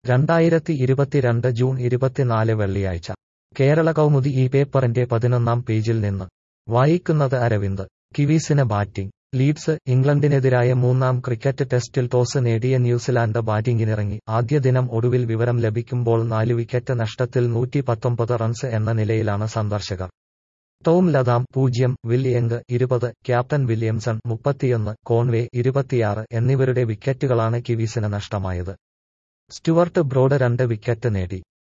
രണ്ടായിരത്തി ഇരുപത്തിരണ്ട് ജൂൺ ഇരുപത്തിനാല് വെള്ളിയാഴ്ച കേരള കൗമുദി ഈ പേപ്പറിന്റെ പതിനൊന്നാം പേജിൽ നിന്ന് വായിക്കുന്നത് അരവിന്ദ് കിവീസിന് ബാറ്റിംഗ് ലീഡ്സ് ഇംഗ്ലണ്ടിനെതിരായ മൂന്നാം ക്രിക്കറ്റ് ടെസ്റ്റിൽ ടോസ് നേടിയ ന്യൂസിലാൻഡ് ബാറ്റിംഗിനിറങ്ങി ആദ്യ ദിനം ഒടുവിൽ വിവരം ലഭിക്കുമ്പോൾ നാല് വിക്കറ്റ് നഷ്ടത്തിൽ നൂറ്റി പത്തൊമ്പത് റൺസ് എന്ന നിലയിലാണ് സന്ദർശകർ ടോം ലതാം പൂജ്യം വില്യങ് ഇരുപത് ക്യാപ്റ്റൻ വില്യംസൺ മുപ്പത്തിയൊന്ന് കോൺവേ ഇരുപത്തിയാറ് എന്നിവരുടെ വിക്കറ്റുകളാണ് കിവീസിന് നഷ്ടമായത് സ്റ്റുവർട്ട് ബ്രോഡ് രണ്ട് വിക്കറ്റ് നേടി